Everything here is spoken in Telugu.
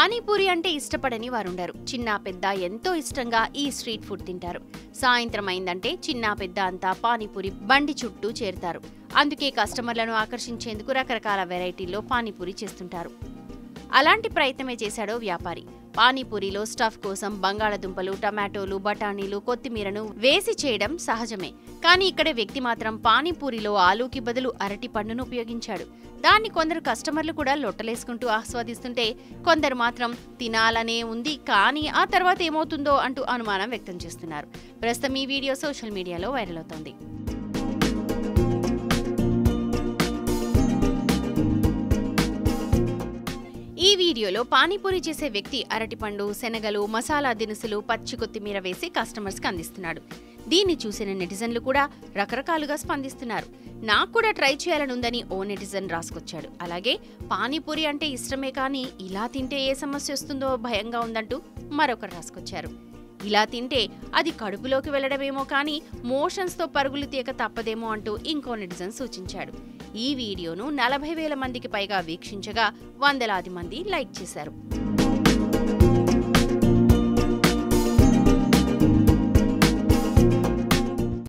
పానీపూరి అంటే ఇష్టపడని వారుండరు చిన్న పెద్ద ఎంతో ఇష్టంగా ఈ స్ట్రీట్ ఫుడ్ తింటారు సాయంత్రం అయిందంటే చిన్న పెద్ద అంతా పానీపూరి బండి చుట్టూ చేరుతారు అందుకే కస్టమర్లను ఆకర్షించేందుకు రకరకాల వెరైటీల్లో పానీపూరి చేస్తుంటారు అలాంటి ప్రయత్నమే చేశాడో వ్యాపారి పానీపూరిలో స్టఫ్ కోసం బంగాళదుంపలు టమాటోలు బఠానీలు కొత్తిమీరను వేసి చేయడం సహజమే కానీ ఇక్కడ వ్యక్తి మాత్రం పానీపూరిలో ఆలూకి బదులు అరటి పండును ఉపయోగించాడు దాన్ని కొందరు కస్టమర్లు కూడా లొట్టలేసుకుంటూ ఆస్వాదిస్తుంటే కొందరు మాత్రం తినాలనే ఉంది కానీ ఆ తర్వాత ఏమవుతుందో అంటూ అనుమానం వ్యక్తం చేస్తున్నారు ప్రస్తుతం ఈ వీడియో సోషల్ మీడియాలో వైరల్ అవుతోంది ఈ వీడియోలో పానీపూరి చేసే వ్యక్తి అరటిపండు శనగలు మసాలా దినుసులు పచ్చి కొత్తిమీర వేసి కస్టమర్స్కి అందిస్తున్నాడు దీన్ని చూసిన నెటిజన్లు కూడా రకరకాలుగా స్పందిస్తున్నారు నాకు కూడా ట్రై చేయాలనుందని ఓ నెటిజన్ రాసుకొచ్చాడు అలాగే పానీపూరి అంటే ఇష్టమే కానీ ఇలా తింటే ఏ సమస్య వస్తుందో భయంగా ఉందంటూ మరొకరు రాసుకొచ్చారు ఇలా తింటే అది కడుపులోకి వెళ్లడమేమో కానీ మోషన్స్తో పరుగులు తీయక తప్పదేమో అంటూ ఇంకో నెటిజన్ సూచించాడు ఈ వీడియోను నలభై వేల మందికి పైగా వీక్షించగా వందలాది మంది లైక్ చేశారు